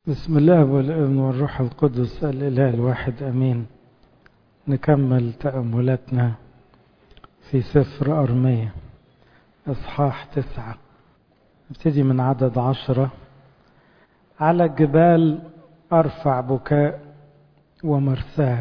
بسم الله والابن والروح القدس الإله الواحد أمين نكمل تأملاتنا في سفر أرمية إصحاح تسعة نبتدي من عدد عشرة على الجبال أرفع بكاء ومرثاه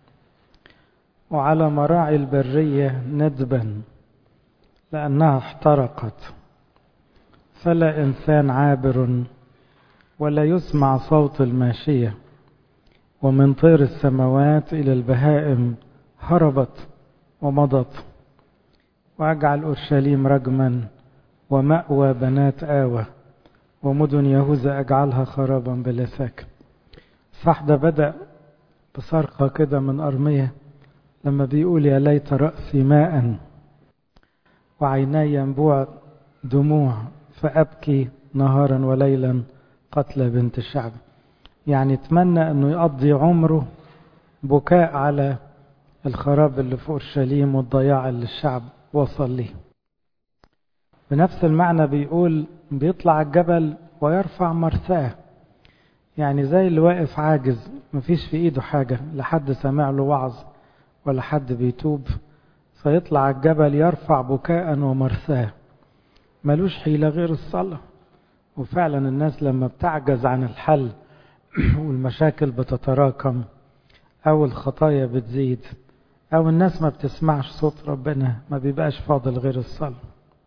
وعلى مراعي البرية ندبا لأنها احترقت فلا إنسان عابر ولا يسمع صوت الماشية ومن طير السماوات إلى البهائم هربت ومضت وأجعل أورشليم رجما ومأوى بنات آوى ومدن يهوذا أجعلها خرابا بلا ساكن صح ده بدأ بصرخة كده من أرمية لما بيقول يا ليت رأسي ماء وعيناي ينبوع دموع فأبكي نهارا وليلا قتل بنت الشعب يعني اتمنى انه يقضي عمره بكاء على الخراب اللي في اورشليم والضياع اللي الشعب وصل ليه بنفس المعنى بيقول بيطلع الجبل ويرفع مرثاه يعني زي اللي واقف عاجز مفيش في ايده حاجة لحد سامع له وعظ ولا حد بيتوب فيطلع الجبل يرفع بكاء ومرثاه ملوش حيلة غير الصلاة وفعلا الناس لما بتعجز عن الحل والمشاكل بتتراكم او الخطايا بتزيد او الناس ما بتسمعش صوت ربنا ما بيبقاش فاضل غير الصلاة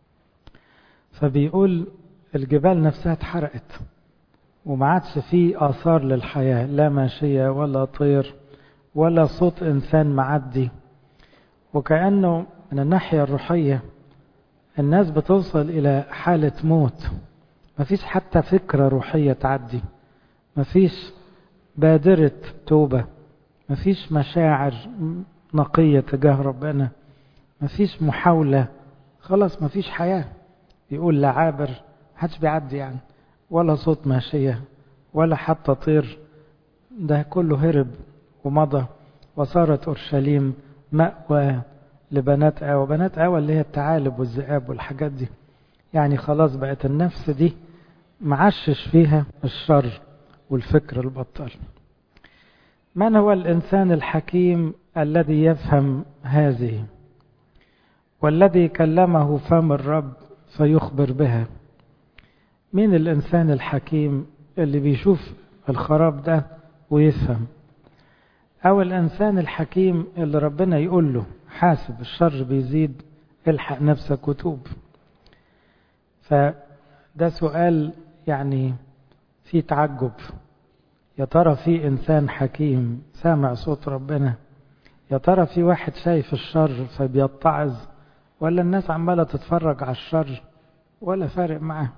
فبيقول الجبال نفسها اتحرقت وما عادش فيه آثار للحياة لا ماشية ولا طير ولا صوت إنسان معدي وكأنه من الناحية الروحية الناس بتوصل إلى حالة موت مفيش حتى فكرة روحية تعدي مفيش بادرة توبة مفيش مشاعر نقية تجاه ربنا مفيش محاولة خلاص مفيش حياة يقول لا عابر محدش بيعدي يعني ولا صوت ماشية ولا حتى طير ده كله هرب ومضى وصارت أورشليم مأوى لبنات آوى بنات آوى اللي هي الثعالب والذئاب والحاجات دي يعني خلاص بقت النفس دي معشش فيها الشر والفكر البطال من هو الإنسان الحكيم الذي يفهم هذه والذي كلمه فم الرب فيخبر بها مين الإنسان الحكيم اللي بيشوف الخراب ده ويفهم أو الإنسان الحكيم اللي ربنا يقول له حاسب الشر بيزيد الحق نفسك وتوب فده سؤال يعني في تعجب يا ترى في إنسان حكيم سامع صوت ربنا يا ترى في واحد شايف الشر فبيتعظ ولا الناس عمالة تتفرج على الشر ولا فارق معاه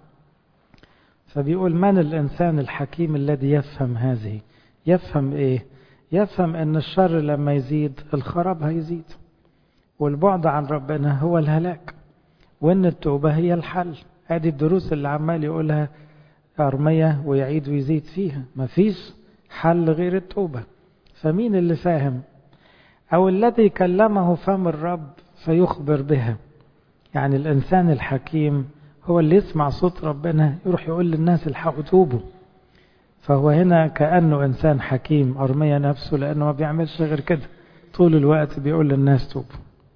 فبيقول من الإنسان الحكيم الذي يفهم هذه يفهم إيه يفهم أن الشر لما يزيد الخراب هيزيد والبعد عن ربنا هو الهلاك وأن التوبة هي الحل هذه الدروس اللي عمال يقولها أرمية ويعيد ويزيد فيها مفيش حل غير التوبة فمين اللي فاهم أو الذي كلمه فم الرب فيخبر بها يعني الإنسان الحكيم هو اللي يسمع صوت ربنا يروح يقول للناس الحقوا توبوا فهو هنا كأنه إنسان حكيم أرمية نفسه لأنه ما بيعملش غير كده طول الوقت بيقول للناس توبوا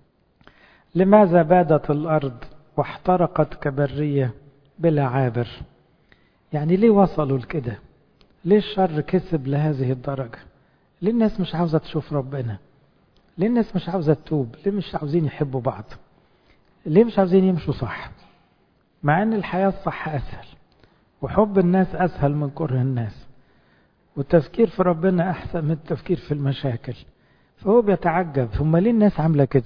لماذا بادت الأرض واحترقت كبرية بلا عابر يعني ليه وصلوا لكده ليه الشر كسب لهذه الدرجة ليه الناس مش عاوزة تشوف ربنا ليه الناس مش عاوزة تتوب ليه مش عاوزين يحبوا بعض ليه مش عاوزين يمشوا صح مع ان الحياة الصح اسهل وحب الناس اسهل من كره الناس والتفكير في ربنا احسن من التفكير في المشاكل فهو بيتعجب هم ليه الناس عاملة كده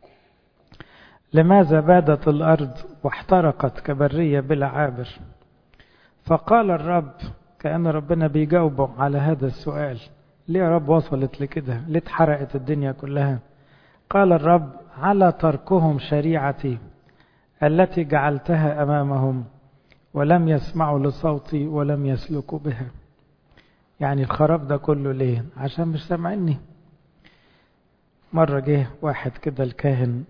لماذا بادت الأرض واحترقت كبرية بلا عابر فقال الرب كأن ربنا بيجاوبه على هذا السؤال ليه يا رب وصلت لكده ليه اتحرقت الدنيا كلها قال الرب على تركهم شريعتي التي جعلتها أمامهم ولم يسمعوا لصوتي ولم يسلكوا بها يعني الخراب ده كله ليه عشان مش سامعني مرة جه واحد كده الكاهن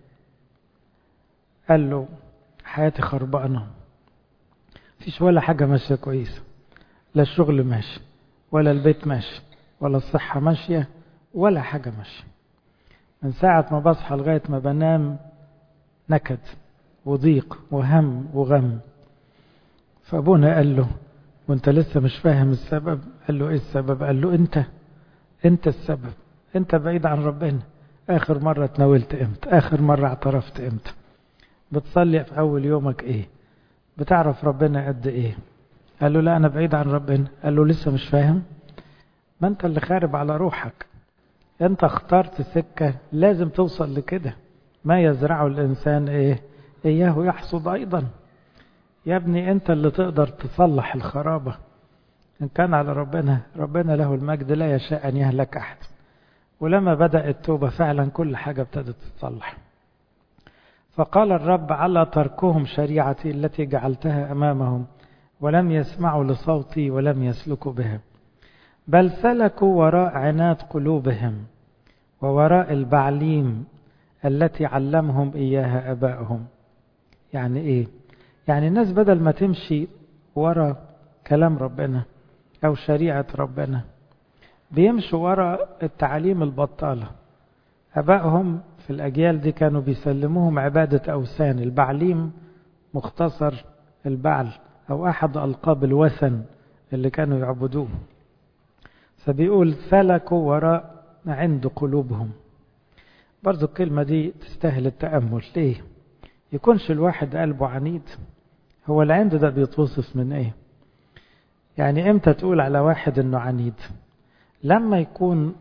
قال له حياتي خربانة فيش ولا حاجة ماشية كويسة لا الشغل ماشي ولا البيت ماشي ولا الصحة ماشية ولا حاجة ماشية من ساعة ما بصحى لغاية ما بنام نكد وضيق وهم وغم فأبونا قال له وانت لسه مش فاهم السبب قال له ايه السبب قال له انت انت السبب انت بعيد عن ربنا اخر مرة تناولت امتى اخر مرة اعترفت امتى بتصلي في اول يومك ايه بتعرف ربنا قد ايه قال له لا انا بعيد عن ربنا قال له لسه مش فاهم ما انت اللي خارب على روحك انت اخترت سكة لازم توصل لكده ما يزرعه الانسان ايه اياه يحصد ايضا يا ابني انت اللي تقدر تصلح الخرابة ان كان على ربنا ربنا له المجد لا يشاء ان يهلك احد ولما بدأ التوبة فعلا كل حاجة ابتدت تتصلح فقال الرب على تركهم شريعتي التي جعلتها أمامهم ولم يسمعوا لصوتي ولم يسلكوا بها بل سلكوا وراء عناد قلوبهم ووراء البعليم التي علمهم إياها أبائهم يعني إيه؟ يعني الناس بدل ما تمشي ورا كلام ربنا أو شريعة ربنا بيمشوا ورا التعاليم البطالة أبائهم في الأجيال دي كانوا بيسلموهم عبادة أوثان البعليم مختصر البعل أو أحد ألقاب الوثن اللي كانوا يعبدوه فبيقول سلكوا وراء عند قلوبهم برضو الكلمة دي تستاهل التأمل ليه يكونش الواحد قلبه عنيد هو العند ده بيتوصف من ايه يعني امتى تقول على واحد انه عنيد لما يكون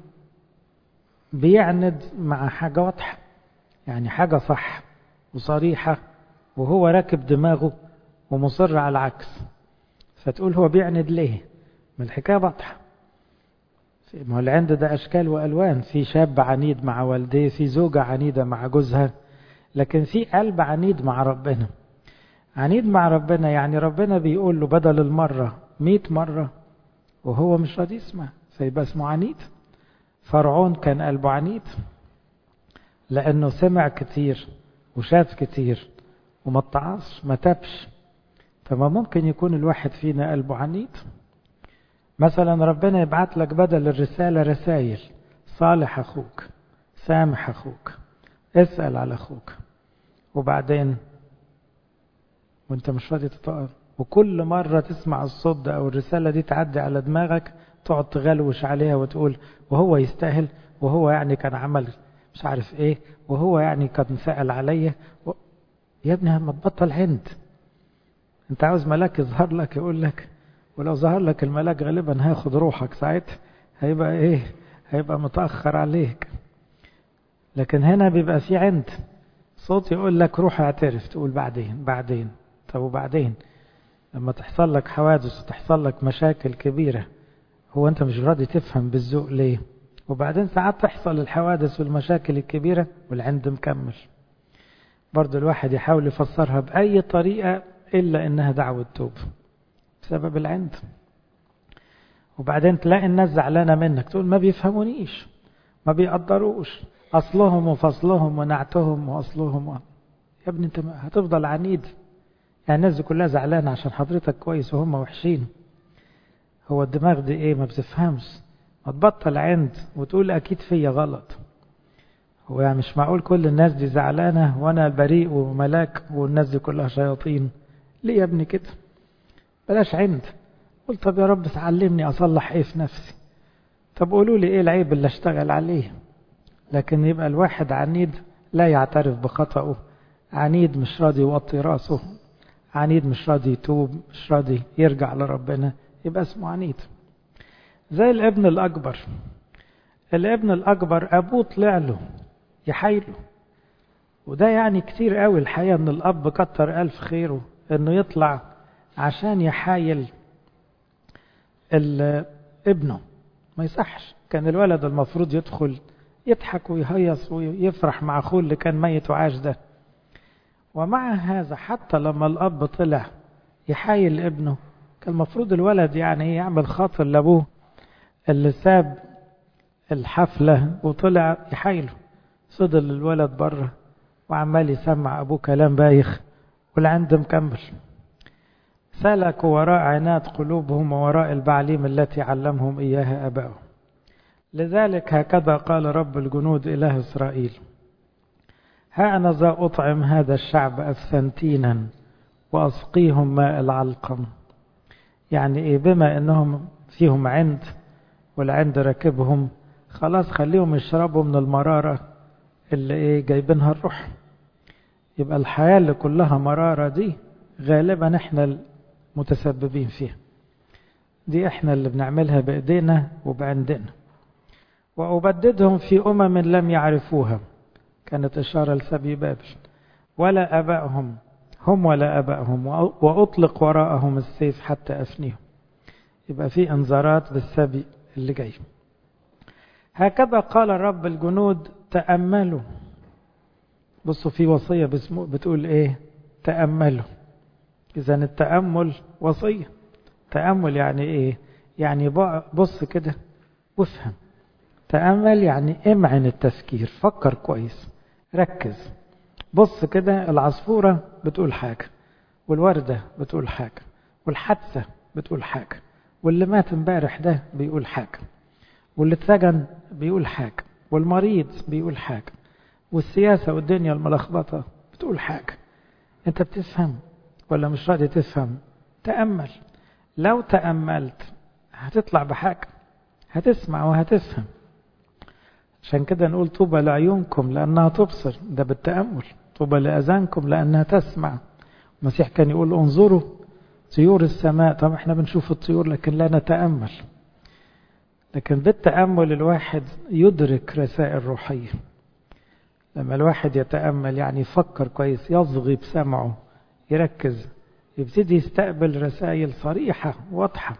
بيعند مع حاجة واضحة يعني حاجة صح وصريحة وهو راكب دماغه ومصر على العكس فتقول هو بيعند ليه ما الحكاية واضحة ما هو العند ده أشكال وألوان في شاب عنيد مع والديه في زوجة عنيدة مع جوزها لكن في قلب عنيد مع ربنا عنيد مع ربنا يعني ربنا بيقول له بدل المرة مئة مرة وهو مش راضي يسمع فيبقى اسمه عنيد فرعون كان قلبه عنيد لأنه سمع كتير وشاف كتير وما اتعظش ما تبش فما ممكن يكون الواحد فينا قلبه عنيد مثلا ربنا يبعت لك بدل الرسالة رسائل صالح أخوك سامح أخوك اسأل على أخوك وبعدين وانت مش راضي تطقر وكل مرة تسمع الصوت ده أو الرسالة دي تعدي على دماغك تقعد تغلوش عليها وتقول وهو يستاهل وهو يعني كان عمل مش عارف ايه وهو يعني كان سأل عليا و... يا ابني ما تبطل عند انت عاوز ملاك يظهر لك يقول لك ولو ظهر لك الملاك غالبا هياخد روحك ساعتها هيبقى ايه هيبقى متأخر عليك لكن هنا بيبقى في عند صوت يقول لك روح اعترف تقول بعدين بعدين طب وبعدين لما تحصل لك حوادث وتحصل لك مشاكل كبيرة هو انت مش راضي تفهم بالذوق ليه وبعدين ساعات تحصل الحوادث والمشاكل الكبيرة والعند مكمل برضو الواحد يحاول يفسرها بأي طريقة إلا إنها دعوة توب بسبب العند وبعدين تلاقي الناس زعلانة منك تقول ما بيفهمونيش ما بيقدروش أصلهم وفصلهم ونعتهم وأصلهم و... يا ابني أنت هتفضل عنيد يعني الناس دي كلها زعلانة عشان حضرتك كويس وهم وحشين هو الدماغ دي ايه ما بتفهمش ما تبطل عند وتقول اكيد فيا غلط هو يعني مش معقول كل الناس دي زعلانة وانا بريء وملاك والناس دي كلها شياطين ليه يا ابني كده بلاش عند قل طب يا رب تعلمني اصلح ايه في نفسي طب قولوا لي ايه العيب اللي اشتغل عليه لكن يبقى الواحد عنيد لا يعترف بخطأه عنيد مش راضي يوطي راسه عنيد مش راضي يتوب مش راضي يرجع لربنا يبقى اسمه عنيد زي الابن الأكبر الابن الأكبر أبوه طلع له يحايله وده يعني كتير قوي الحقيقة ان الأب كتر ألف خيره انه يطلع عشان يحايل ابنه ما يصحش كان الولد المفروض يدخل يضحك ويهيص ويفرح مع أخوه اللي كان ميت وعاش ده ومع هذا حتى لما الأب طلع يحايل ابنه كان المفروض الولد يعني يعمل خاطر لأبوه اللي ساب الحفلة وطلع يحايله فضل الولد بره وعمال يسمع أبوه كلام بايخ والعند مكمل سلكوا وراء عناد قلوبهم ووراء البعليم التي علمهم إياها أباؤهم لذلك هكذا قال رب الجنود إله إسرائيل ها أنا ذا أطعم هذا الشعب أفسنتينا وأسقيهم ماء العلقم يعني إيه بما أنهم فيهم عند والعند راكبهم خلاص خليهم يشربوا من المرارة اللي إيه جايبينها الروح يبقى الحياة اللي كلها مرارة دي غالبا احنا المتسببين فيها دي احنا اللي بنعملها بإيدينا وبعندنا وأبددهم في أمم لم يعرفوها كانت إشارة لسبي بابل ولا أبائهم هم ولا أبائهم وأطلق وراءهم السيف حتى أفنيهم يبقى في انذارات بالسبي اللي جاي هكذا قال رب الجنود تأملوا بصوا في وصية بتقول ايه تأملوا إذا التأمل وصية تأمل يعني ايه يعني بص كده وافهم تأمل يعني امعن التفكير فكر كويس ركز بص كده العصفورة بتقول حاجة والوردة بتقول حاجة والحادثة بتقول حاجة واللي مات امبارح ده بيقول حاجة واللي اتسجن بيقول حاجة والمريض بيقول حاجة والسياسة والدنيا الملخبطة بتقول حاجة انت بتفهم ولا مش راضي تفهم تأمل لو تأملت هتطلع بحاجة هتسمع وهتفهم عشان كده نقول طوبى لعيونكم لأنها تبصر ده بالتأمل طوبى لأذانكم لأنها تسمع المسيح كان يقول انظروا طيور السماء طب احنا بنشوف الطيور لكن لا نتأمل لكن بالتأمل الواحد يدرك رسائل روحية لما الواحد يتأمل يعني يفكر كويس يصغي بسمعه يركز يبتدي يستقبل رسائل صريحة واضحة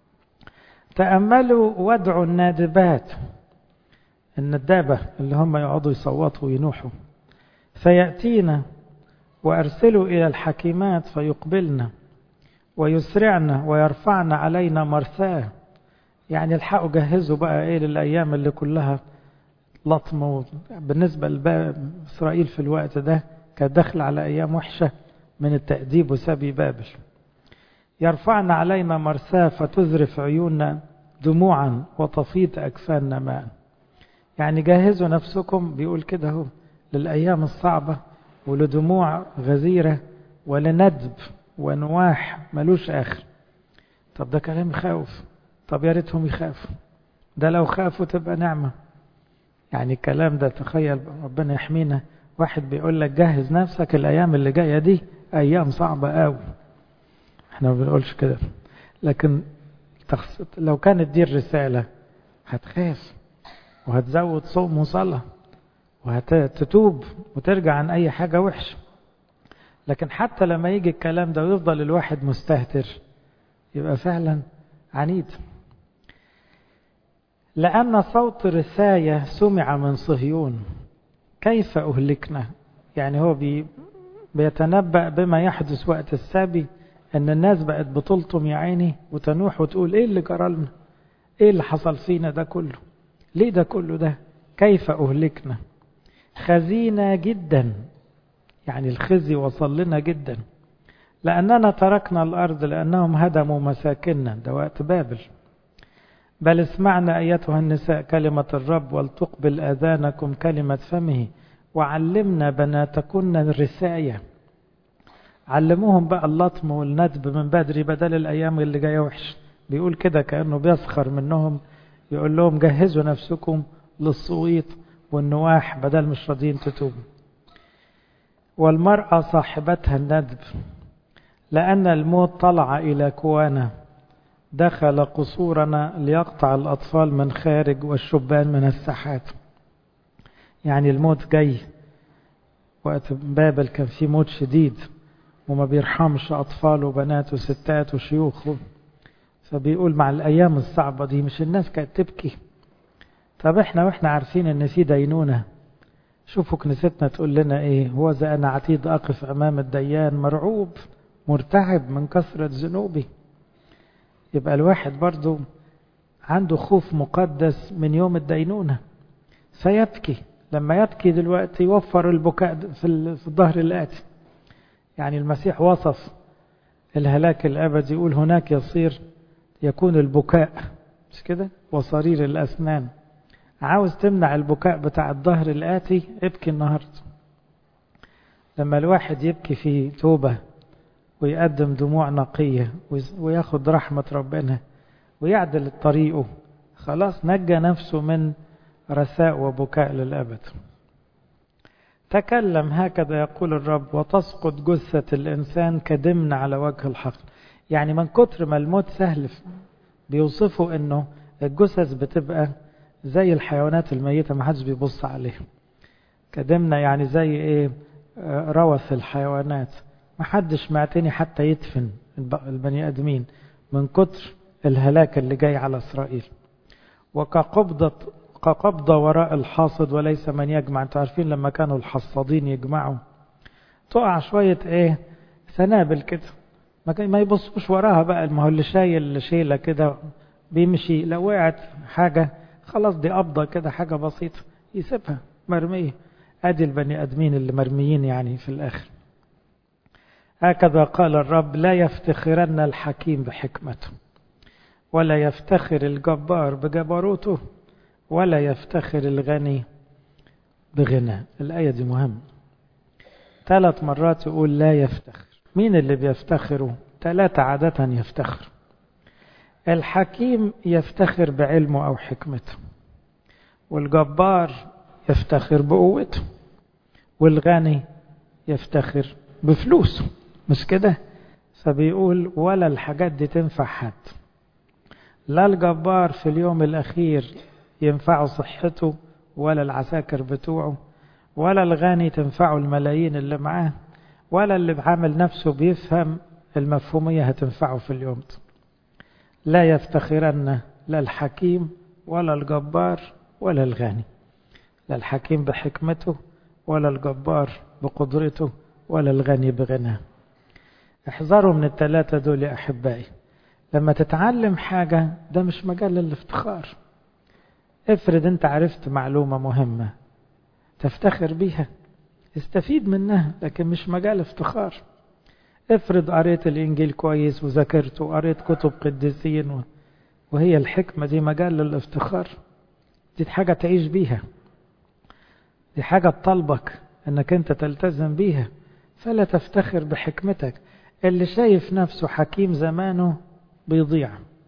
تأملوا وادعوا النادبات الندابة اللي هم يقعدوا يصوتوا وينوحوا فيأتينا وأرسلوا إلى الحكيمات فيقبلنا ويسرعنا ويرفعنا علينا مرثاه يعني الحقوا جهزوا بقى ايه للأيام اللي كلها لطم بالنسبة لإسرائيل في الوقت ده كانت داخل على أيام وحشة من التأديب وسبي بابل يرفعنا علينا مرثاه فتذرف عيوننا دموعا وتفيض أكفاننا ماء يعني جهزوا نفسكم بيقول كده هو للأيام الصعبة ولدموع غزيرة ولندب ونواح ملوش آخر طب ده كلام يخوف طب يا ريتهم يخافوا ده لو خافوا تبقى نعمة يعني الكلام ده تخيل ربنا يحمينا واحد بيقول لك جهز نفسك الأيام اللي جاية دي أيام صعبة قوي احنا ما بنقولش كده لكن لو كانت دي الرسالة هتخاف وهتزود صوم وصلاة وهتتوب وترجع عن أي حاجة وحشة لكن حتى لما يجي الكلام ده ويفضل الواحد مستهتر يبقى فعلا عنيد لأن صوت رثاية سمع من صهيون كيف أهلكنا يعني هو بي بيتنبأ بما يحدث وقت السبي أن الناس بقت بتلطم يا عيني وتنوح وتقول إيه اللي جرالنا إيه اللي حصل فينا ده كله ليه ده كله ده كيف أهلكنا خزينا جدا يعني الخزي وصل لنا جدا لأننا تركنا الأرض لأنهم هدموا مساكننا ده وقت بابل بل اسمعنا أيتها النساء كلمة الرب ولتقبل آذانكم كلمة فمه وعلمنا بناتكن الرساية علموهم بقى اللطم والندب من بدري بدل الأيام اللي جاية وحش بيقول كده كأنه بيسخر منهم يقول لهم جهزوا نفسكم للصويت والنواح بدل مش راضيين تتوبوا والمرأة صاحبتها الندب لأن الموت طلع إلى كوانا دخل قصورنا ليقطع الأطفال من خارج والشبان من الساحات يعني الموت جاي وقت بابل كان في موت شديد وما بيرحمش أطفال وبنات وستات وشيوخ فبيقول مع الأيام الصعبة دي مش الناس كانت تبكي طب احنا واحنا عارفين ان في دينونة شوفوا كنيستنا تقول لنا ايه هو إذا أنا عتيد أقف أمام الديان مرعوب مرتعب من كثرة ذنوبي يبقى الواحد برضو عنده خوف مقدس من يوم الدينونة فيبكي لما يبكي دلوقتي يوفر البكاء في الظهر الآتي يعني المسيح وصف الهلاك الأبدي يقول هناك يصير يكون البكاء مش كده وصرير الأسنان عاوز تمنع البكاء بتاع الظهر الآتي ابكي النهاردة لما الواحد يبكي في توبة ويقدم دموع نقية وياخد رحمة ربنا ويعدل طريقه خلاص نجى نفسه من رثاء وبكاء للأبد تكلم هكذا يقول الرب وتسقط جثة الإنسان كدمن على وجه الحقل يعني من كتر ما الموت سهل بيوصفوا انه الجثث بتبقى زي الحيوانات الميتة ما حدش بيبص عليها كدمنة يعني زي ايه روث الحيوانات ما حدش معتني حتى يدفن البني ادمين من كتر الهلاك اللي جاي على اسرائيل وكقبضة كقبضة وراء الحاصد وليس من يجمع انتوا عارفين لما كانوا الحصادين يجمعوا تقع شوية ايه سنابل كده ما يبصوش وراها بقى ما هو اللي شايل شيلة كده بيمشي لو وقعت حاجة خلاص دي قبضة كده حاجة بسيطة يسيبها مرمية ادي البني ادمين اللي مرميين يعني في الاخر هكذا قال الرب لا يفتخرن الحكيم بحكمته ولا يفتخر الجبار بجبروته ولا يفتخر الغني بغنى الآية دي مهمة ثلاث مرات يقول لا يفتخر مين اللي بيفتخروا ثلاثة عادة يفتخر الحكيم يفتخر بعلمه أو حكمته والجبار يفتخر بقوته والغني يفتخر بفلوسه مش كده فبيقول ولا الحاجات دي تنفع حد لا الجبار في اليوم الأخير ينفعه صحته ولا العساكر بتوعه ولا الغني تنفعه الملايين اللي معاه ولا اللي بعمل نفسه بيفهم المفهومية هتنفعه في اليوم ده لا يفتخرن لا الحكيم ولا الجبار ولا الغني لا الحكيم بحكمته ولا الجبار بقدرته ولا الغني بغناه احذروا من الثلاثة دول يا أحبائي لما تتعلم حاجة ده مش مجال للافتخار افرض انت عرفت معلومة مهمة تفتخر بيها استفيد منها لكن مش مجال افتخار افرض قريت الانجيل كويس وذاكرته وقريت كتب قديسين وهي الحكمة دي مجال للافتخار دي حاجة تعيش بيها دي حاجة تطلبك انك انت تلتزم بيها فلا تفتخر بحكمتك اللي شايف نفسه حكيم زمانه بيضيع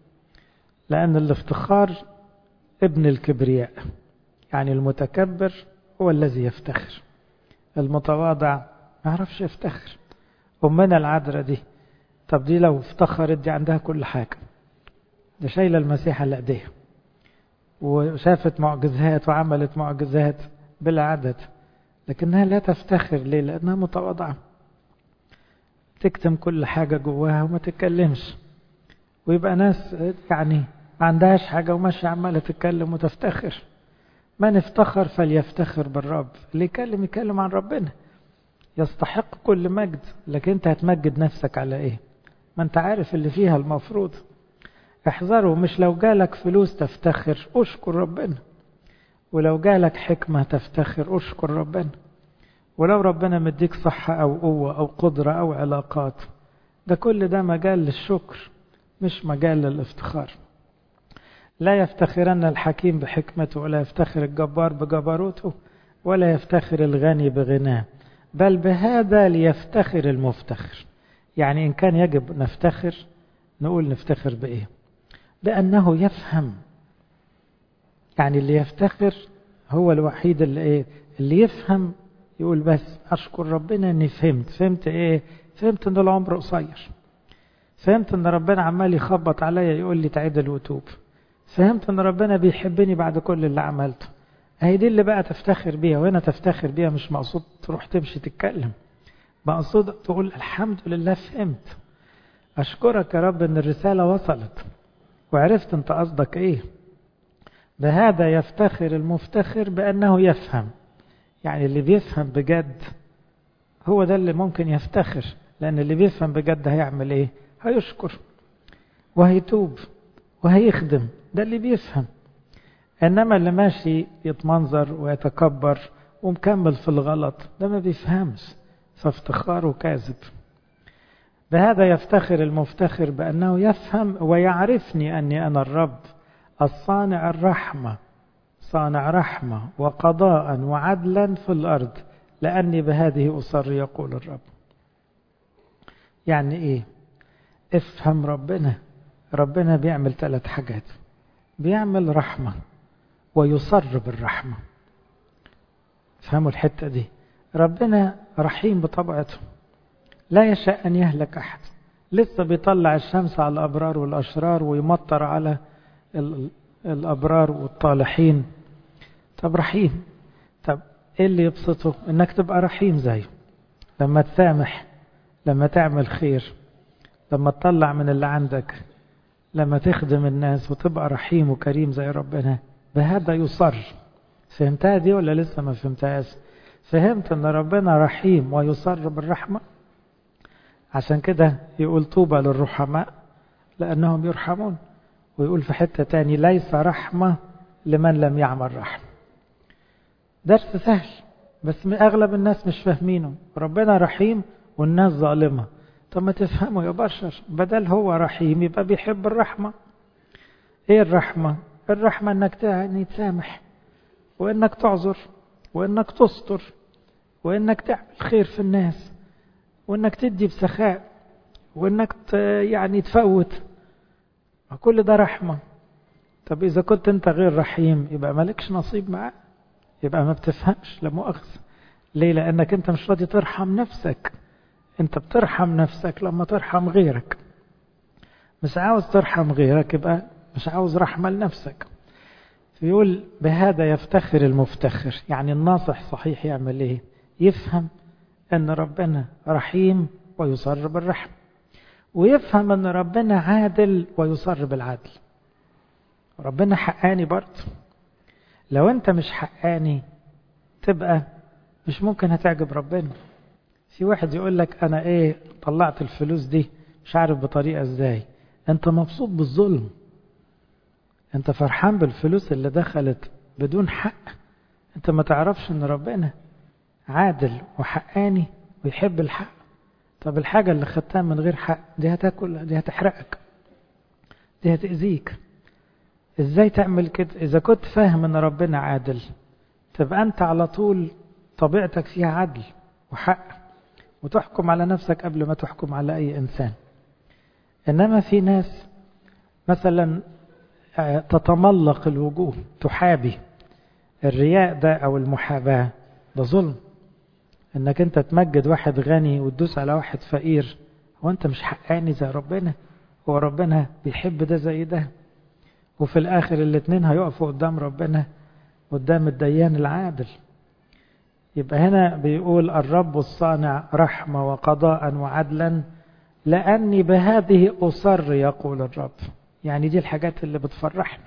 لأن الافتخار ابن الكبرياء يعني المتكبر هو الذي يفتخر المتواضع ما يعرفش يفتخر أمنا العذراء دي طب دي لو افتخرت دي عندها كل حاجة دي شايلة المسيح على ايديها وشافت معجزات وعملت معجزات بلا عدد لكنها لا تفتخر ليه لأنها متواضعة تكتم كل حاجة جواها وما تتكلمش ويبقى ناس يعني ما عندهاش حاجة وماشية عمالة تتكلم وتفتخر من افتخر فليفتخر بالرب اللي يكلم يكلم عن ربنا يستحق كل مجد لكن انت هتمجد نفسك على ايه ما انت عارف اللي فيها المفروض احذروا مش لو جالك فلوس تفتخر اشكر ربنا ولو جالك حكمة تفتخر اشكر ربنا ولو ربنا مديك صحة أو قوة أو قدرة أو علاقات ده كل ده مجال للشكر مش مجال للافتخار لا يفتخرن الحكيم بحكمته ولا يفتخر الجبار بجبروته ولا يفتخر الغني بغناه بل بهذا ليفتخر المفتخر يعني إن كان يجب نفتخر نقول نفتخر بإيه بأنه يفهم يعني اللي يفتخر هو الوحيد اللي إيه اللي يفهم يقول بس أشكر ربنا أني فهمت فهمت إيه فهمت أن العمر قصير فهمت أن ربنا عمال يخبط عليا يقول لي تعدل وتوب فهمت أن ربنا بيحبني بعد كل اللي عملته اهي دي اللي بقى تفتخر بيها وهنا تفتخر بيها مش مقصود تروح تمشي تتكلم مقصود تقول الحمد لله فهمت أشكرك يا رب أن الرسالة وصلت وعرفت أنت قصدك إيه بهذا يفتخر المفتخر بأنه يفهم يعني اللي بيفهم بجد هو ده اللي ممكن يفتخر لأن اللي بيفهم بجد هيعمل إيه هيشكر وهيتوب وهيخدم ده اللي بيفهم إنما اللي ماشي يتمنظر ويتكبر ومكمل في الغلط ده ما بيفهمش فافتخاره كاذب بهذا يفتخر المفتخر بأنه يفهم ويعرفني أني أنا الرب الصانع الرحمة صانع رحمة وقضاء وعدلا في الأرض لأني بهذه أصر يقول الرب يعني إيه افهم ربنا ربنا بيعمل ثلاث حاجات بيعمل رحمة ويصر بالرحمة فهموا الحتة دي ربنا رحيم بطبيعته لا يشاء أن يهلك أحد لسه بيطلع الشمس على الأبرار والأشرار ويمطر على الأبرار والطالحين طب رحيم طب إيه اللي يبسطه إنك تبقى رحيم زيه لما تسامح لما تعمل خير لما تطلع من اللي عندك لما تخدم الناس وتبقى رحيم وكريم زي ربنا بهذا يصر فهمتها دي ولا لسه ما فهمتهاش فهمت ان ربنا رحيم ويصر بالرحمه عشان كده يقول طوبى للرحماء لأنهم يرحمون ويقول في حتة تاني ليس رحمة لمن لم يعمل رحمة درس سهل بس أغلب الناس مش فاهمينه ربنا رحيم والناس ظالمة طب ما تفهموا يا بشر بدل هو رحيم يبقى بيحب الرحمة ايه الرحمة الرحمة انك يعني تسامح وانك تعذر وانك تستر وانك تعمل خير في الناس وانك تدي بسخاء وانك يعني تفوت كل ده رحمة طب إذا كنت أنت غير رحيم يبقى مالكش نصيب معاه يبقى ما بتفهمش لا مؤاخذة ليه لأنك أنت مش راضي ترحم نفسك أنت بترحم نفسك لما ترحم غيرك مش عاوز ترحم غيرك يبقى مش عاوز رحمة لنفسك يقول بهذا يفتخر المفتخر يعني الناصح صحيح يعمل ايه يفهم ان ربنا رحيم ويصر بالرحمة ويفهم ان ربنا عادل ويصر بالعدل ربنا حقاني برضه لو انت مش حقاني تبقى مش ممكن هتعجب ربنا في واحد يقول لك انا ايه طلعت الفلوس دي مش عارف بطريقة ازاي انت مبسوط بالظلم انت فرحان بالفلوس اللي دخلت بدون حق انت ما تعرفش ان ربنا عادل وحقاني ويحب الحق طب الحاجة اللي خدتها من غير حق دي هتاكل دي هتحرقك دي هتأذيك ازاي تعمل كده اذا كنت فاهم ان ربنا عادل تبقى انت على طول طبيعتك فيها عدل وحق وتحكم على نفسك قبل ما تحكم على اي انسان انما في ناس مثلا تتملق الوجوه تحابي الرياء ده او المحاباة ده ظلم انك انت تمجد واحد غني وتدوس على واحد فقير هو انت مش حقاني زي ربنا هو ربنا بيحب ده زي ده وفي الاخر الاتنين هيقفوا قدام ربنا قدام الديان العادل يبقى هنا بيقول الرب الصانع رحمة وقضاء وعدلا لأني بهذه أصر يقول الرب يعني دي الحاجات اللي بتفرحني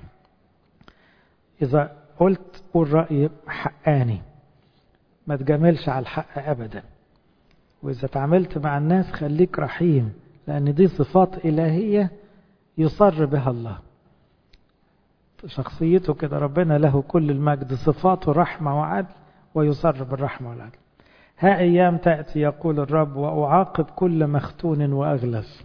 إذا قلت قول رأيي حقاني ما تجاملش على الحق أبدا وإذا تعاملت مع الناس خليك رحيم لأن دي صفات إلهية يصر بها الله شخصيته كده ربنا له كل المجد صفاته رحمة وعدل ويصر بالرحمة والعدل ها أيام تأتي يقول الرب وأعاقب كل مختون وأغلف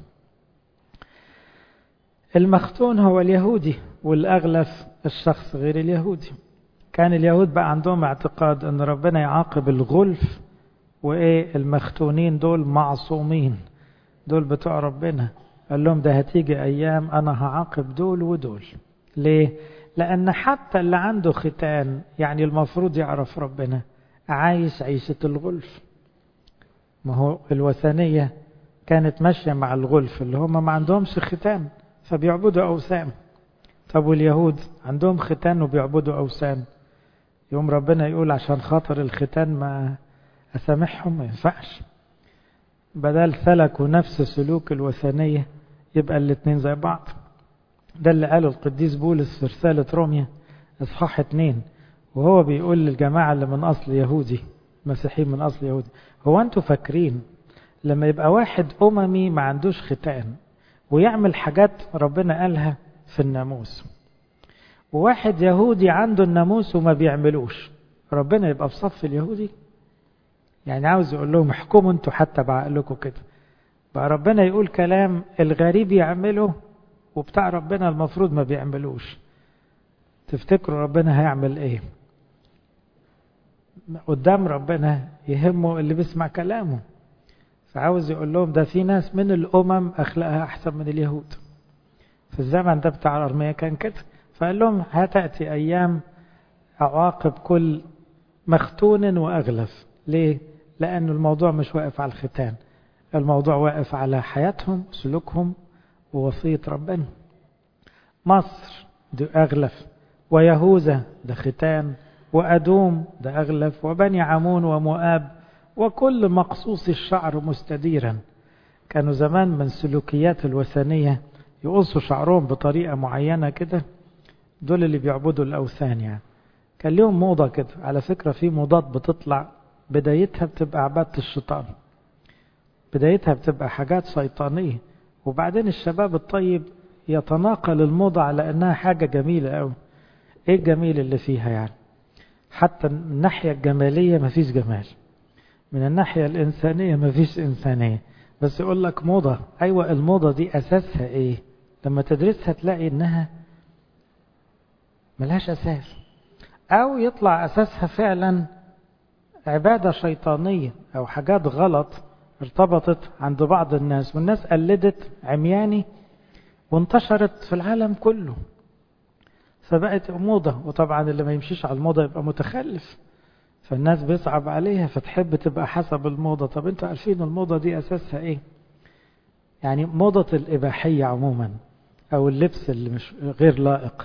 المختون هو اليهودي والأغلف الشخص غير اليهودي كان اليهود بقى عندهم اعتقاد أن ربنا يعاقب الغلف وإيه المختونين دول معصومين دول بتوع ربنا قال لهم ده هتيجي أيام أنا هعاقب دول ودول ليه؟ لأن حتى اللي عنده ختان يعني المفروض يعرف ربنا عايش عيشة الغلف ما هو الوثنية كانت ماشية مع الغلف اللي هم ما عندهمش ختان فبيعبدوا أوثان طب واليهود عندهم ختان وبيعبدوا أوثان يوم ربنا يقول عشان خاطر الختان ما أسامحهم ما ينفعش بدل سلكوا نفس سلوك الوثنية يبقى الاتنين زي بعض ده اللي قاله القديس بولس في رسالة روميا إصحاح اتنين وهو بيقول للجماعة اللي من أصل يهودي مسيحيين من أصل يهودي هو أنتوا فاكرين لما يبقى واحد أممي ما عندوش ختان ويعمل حاجات ربنا قالها في الناموس وواحد يهودي عنده الناموس وما بيعملوش ربنا يبقى في صف اليهودي يعني عاوز يقول لهم احكموا انتوا حتى بعقلكم كده بقى ربنا يقول كلام الغريب يعمله وبتاع ربنا المفروض ما بيعملوش تفتكروا ربنا هيعمل ايه قدام ربنا يهمه اللي بيسمع كلامه فعاوز يقول لهم ده في ناس من الامم اخلاقها احسن من اليهود في الزمن ده بتاع الارميه كان كده فقال لهم هتاتي ايام عواقب كل مختون واغلف ليه لان الموضوع مش واقف على الختان الموضوع واقف على حياتهم سلوكهم ووصيه ربنا مصر دي اغلف ويهوذا ده ختان وأدوم ده أغلف وبني عمون ومؤاب وكل مقصوص الشعر مستديرا كانوا زمان من سلوكيات الوثنية يقصوا شعرهم بطريقة معينة كده دول اللي بيعبدوا الأوثان يعني كان لهم موضة كده على فكرة في موضات بتطلع بدايتها بتبقى عبادة الشيطان بدايتها بتبقى حاجات شيطانية وبعدين الشباب الطيب يتناقل الموضة على أنها حاجة جميلة أوي إيه الجميل اللي فيها يعني حتى من الناحية الجمالية مفيش جمال من الناحية الإنسانية مفيش إنسانية بس يقول لك موضة أيوة الموضة دي أساسها إيه لما تدرسها تلاقي إنها ملهاش أساس أو يطلع أساسها فعلا عبادة شيطانية أو حاجات غلط ارتبطت عند بعض الناس والناس قلدت عمياني وانتشرت في العالم كله فبقت موضة وطبعا اللي ما يمشيش على الموضة يبقى متخلف فالناس بيصعب عليها فتحب تبقى حسب الموضة طب انتوا عارفين الموضة دي أساسها ايه يعني موضة الإباحية عموما أو اللبس اللي مش غير لائق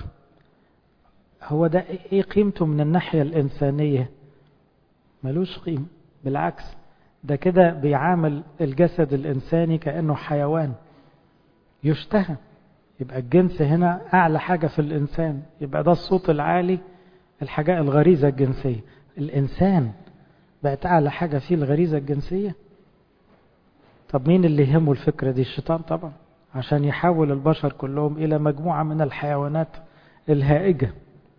هو ده ايه قيمته من الناحية الإنسانية ملوش قيمة بالعكس ده كده بيعامل الجسد الإنساني كأنه حيوان يشتهى يبقى الجنس هنا أعلى حاجة في الإنسان يبقى ده الصوت العالي الحاجة الغريزة الجنسية الإنسان بقت أعلى حاجة فيه الغريزة الجنسية طب مين اللي يهمه الفكرة دي الشيطان طبعا عشان يحول البشر كلهم إلى مجموعة من الحيوانات الهائجة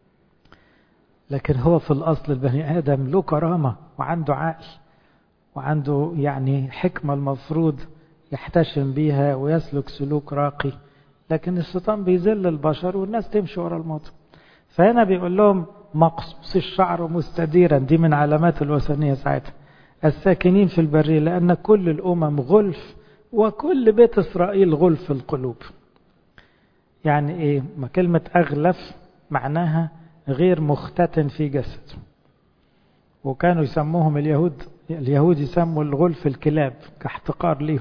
لكن هو في الأصل البني آدم له كرامة وعنده عقل وعنده يعني حكمة المفروض يحتشم بيها ويسلك سلوك راقي لكن الشيطان بيذل البشر والناس تمشي ورا الموت فهنا بيقول لهم مقصوص الشعر مستديرا دي من علامات الوثنية ساعتها الساكنين في البرية لأن كل الأمم غلف وكل بيت إسرائيل غلف القلوب يعني إيه ما كلمة أغلف معناها غير مختتن في جسد وكانوا يسموهم اليهود اليهود يسموا الغلف الكلاب كاحتقار ليهم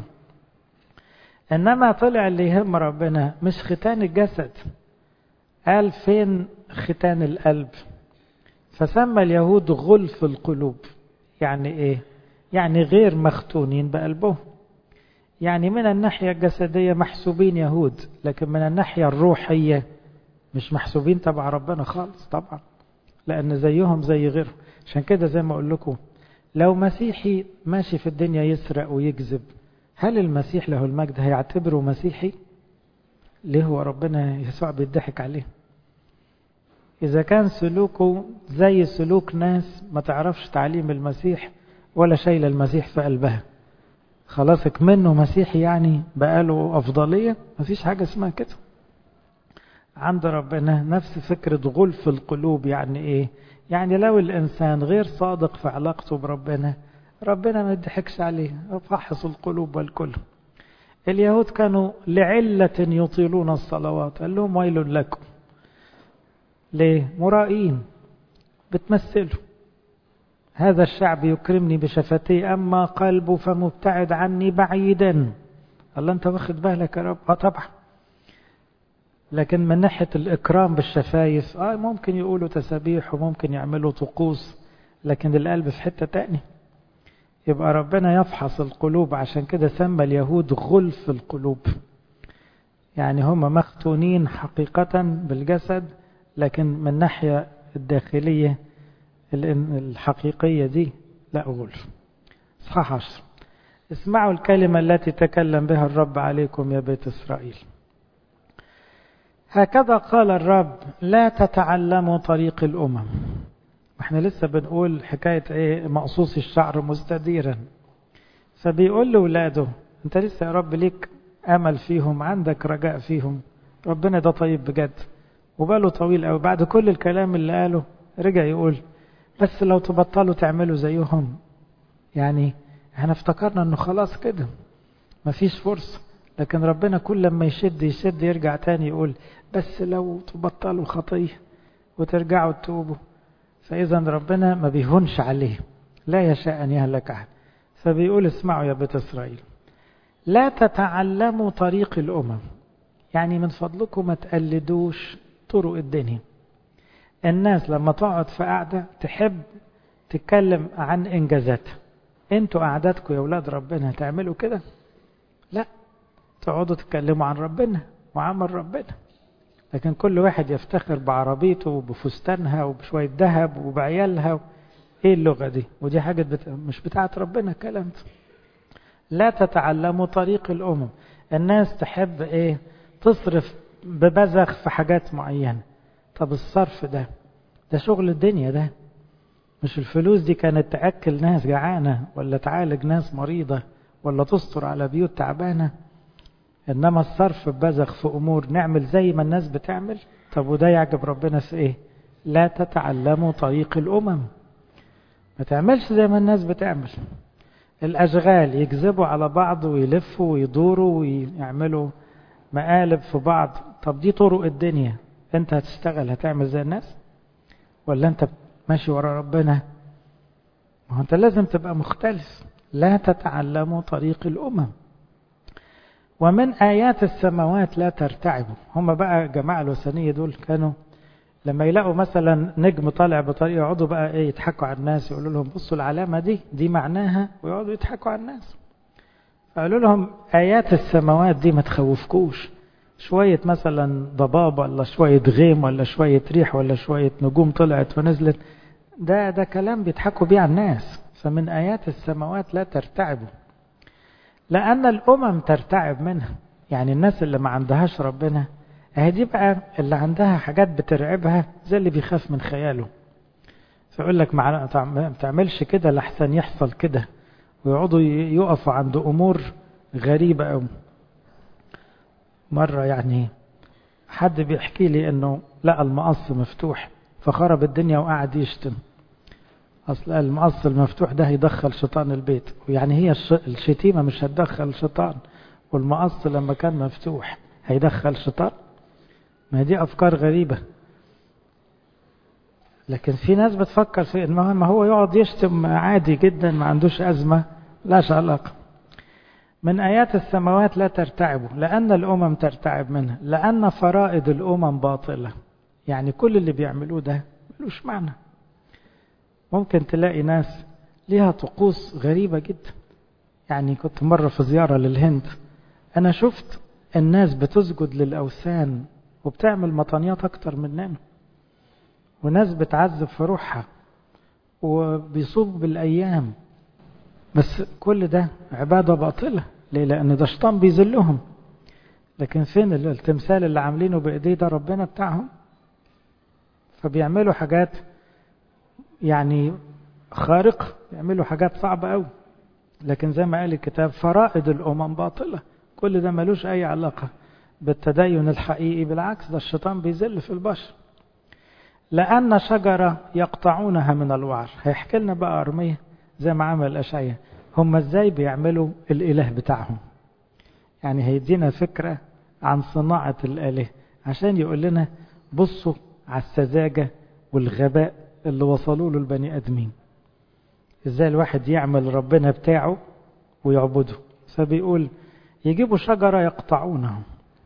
انما طلع اللي يهم ربنا مش ختان الجسد قال فين ختان القلب فسمى اليهود غلف القلوب يعني ايه يعني غير مختونين بقلبهم يعني من الناحية الجسدية محسوبين يهود لكن من الناحية الروحية مش محسوبين تبع ربنا خالص طبعا لأن زيهم زي غيرهم عشان كده زي ما أقول لكم لو مسيحي ماشي في الدنيا يسرق ويكذب هل المسيح له المجد هيعتبره مسيحي ليه هو ربنا يسوع بيضحك عليه إذا كان سلوكه زي سلوك ناس ما تعرفش تعليم المسيح ولا شايل المسيح في قلبها خلاص منه مسيحي يعني بقاله أفضلية مفيش حاجة اسمها كده عند ربنا نفس فكرة غلف القلوب يعني إيه يعني لو الإنسان غير صادق في علاقته بربنا ربنا ما يضحكش عليه فحص القلوب والكل اليهود كانوا لعلة يطيلون الصلوات قال لهم ويل لكم ليه مرائين بتمثلوا هذا الشعب يكرمني بشفتيه أما قلبه فمبتعد عني بعيدا الله أنت واخد بالك يا رب آه طبعا لكن من ناحية الإكرام بالشفايف آه ممكن يقولوا تسابيح وممكن يعملوا طقوس لكن القلب في حتة تانية يبقى ربنا يفحص القلوب عشان كده سمى اليهود غلف القلوب يعني هم مختونين حقيقة بالجسد لكن من الناحية الداخلية الحقيقية دي لا غلف صح عشر اسمعوا الكلمة التي تكلم بها الرب عليكم يا بيت إسرائيل هكذا قال الرب لا تتعلموا طريق الأمم احنا لسه بنقول حكاية ايه مقصوص الشعر مستديرا فبيقول لأولاده انت لسه يا رب ليك امل فيهم عندك رجاء فيهم ربنا ده طيب بجد وباله طويل قوي بعد كل الكلام اللي قاله رجع يقول بس لو تبطلوا تعملوا زيهم يعني احنا افتكرنا انه خلاص كده مفيش فرصة لكن ربنا كل لما يشد يشد يرجع تاني يقول بس لو تبطلوا خطية وترجعوا تتوبوا فإذا ربنا ما بيهونش عليه لا يشاء أن يهلك أحد فبيقول اسمعوا يا بيت إسرائيل لا تتعلموا طريق الأمم يعني من فضلكم ما تقلدوش طرق الدنيا الناس لما تقعد في قعدة تحب تتكلم عن إنجازاتها انتوا قعداتكم يا ولاد ربنا تعملوا كده لا تقعدوا تتكلموا عن ربنا وعمل ربنا لكن كل واحد يفتخر بعربيته وبفستانها وبشوية ذهب وبعيالها ايه اللغة دي ودي حاجة بت... مش بتاعت ربنا الكلام ده لا تتعلموا طريق الأمم الناس تحب ايه تصرف ببذخ في حاجات معينة طب الصرف ده ده شغل الدنيا ده مش الفلوس دي كانت تأكل ناس جعانة ولا تعالج ناس مريضة ولا تستر على بيوت تعبانة إنما الصرف ببذخ في أمور نعمل زي ما الناس بتعمل طب وده يعجب ربنا في إيه لا تتعلموا طريق الأمم ما تعملش زي ما الناس بتعمل الأشغال يكذبوا على بعض ويلفوا ويدوروا ويعملوا مقالب في بعض طب دي طرق الدنيا انت هتشتغل هتعمل زي الناس ولا انت ماشي ورا ربنا ما هو انت لازم تبقى مختلف لا تتعلموا طريق الأمم ومن آيات السماوات لا ترتعبوا هم بقى جماعة الوثنية دول كانوا لما يلاقوا مثلا نجم طالع بطريقة يقعدوا بقى ايه يضحكوا على الناس يقولوا لهم بصوا العلامة دي دي معناها ويقعدوا يضحكوا على الناس فقالوا لهم آيات السماوات دي ما تخوفكوش شوية مثلا ضباب ولا شوية غيم ولا شوية ريح ولا شوية نجوم طلعت ونزلت ده ده كلام بيضحكوا بيه على الناس فمن آيات السماوات لا ترتعبوا لأن الأمم ترتعب منها يعني الناس اللي ما عندهاش ربنا اهي دي بقى اللي عندها حاجات بترعبها زي اللي بيخاف من خياله فيقول لك ما تعملش كده لحسن يحصل كده ويقعدوا يقفوا عند أمور غريبة أوي مرة يعني حد بيحكي لي انه لقى المقص مفتوح فخرب الدنيا وقعد يشتم اصل المقص المفتوح ده هيدخل شيطان البيت ويعني هي الشتيمة مش هتدخل شيطان والمقص لما كان مفتوح هيدخل شيطان ما دي افكار غريبة لكن في ناس بتفكر في ان ما هو يقعد يشتم عادي جدا ما عندوش ازمة لا علاقة من آيات السماوات لا ترتعبوا لأن الأمم ترتعب منها لأن فرائض الأمم باطلة يعني كل اللي بيعملوه ده ملوش معنى ممكن تلاقي ناس ليها طقوس غريبة جدا يعني كنت مرة في زيارة للهند أنا شفت الناس بتسجد للأوثان وبتعمل مطانيات أكتر مننا وناس بتعذب في روحها وبيصوم بالأيام بس كل ده عبادة باطلة ليه لأن ده شيطان بيذلهم لكن فين التمثال اللي عاملينه بإيديه ده ربنا بتاعهم فبيعملوا حاجات يعني خارقة بيعملوا حاجات صعبة قوي لكن زي ما قال الكتاب فرائض الأمم باطلة كل ده ملوش أي علاقة بالتدين الحقيقي بالعكس ده الشيطان بيذل في البشر لأن شجرة يقطعونها من الوعر هيحكي لنا بقى أرمية زي ما عمل أشعية هم ازاي بيعملوا الإله بتاعهم يعني هيدينا فكرة عن صناعة الآله عشان يقول لنا بصوا على السذاجة والغباء اللي وصلوا له البني آدمين ازاي الواحد يعمل ربنا بتاعه ويعبده فبيقول يجيبوا شجرة يقطعونها